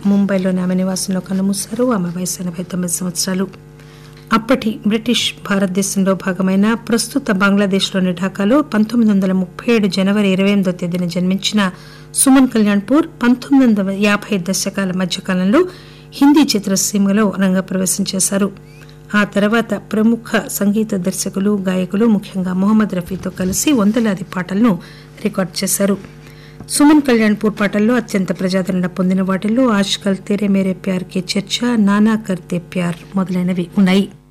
ముంబైలోని ఆమె నివాసంలో కన్నుమూశారు ఆమె వయసు ఎనబై తొమ్మిది సంవత్సరాలు అప్పటి బ్రిటిష్ భారతదేశంలో భాగమైన ప్రస్తుత బంగ్లాదేశ్లోని ఢాకాలో పంతొమ్మిది వందల ముప్పై ఏడు జనవరి ఇరవై ఎనిమిదో తేదీన జన్మించిన సుమన్ కళ్యాణ్పూర్ పంతొమ్మిది వందల యాభై దశకాల మధ్యకాలంలో హిందీ చిత్రసీమలో రంగప్రవేశం చేశారు ఆ తర్వాత ప్రముఖ సంగీత దర్శకులు గాయకులు ముఖ్యంగా మొహమ్మద్ రఫీతో కలిసి వందలాది పాటలను రికార్డు చేశారు సుమన్ కళ్యాణ్పూర్ పాటల్లో అత్యంత ప్రజాదరణ పొందిన వాటిల్లో ఆజ్కల్ తెరే మేరే ప్యార్ కే చర్చ నానా కర్తే ప్యార్ మొదలైనవి ఉన్నాయి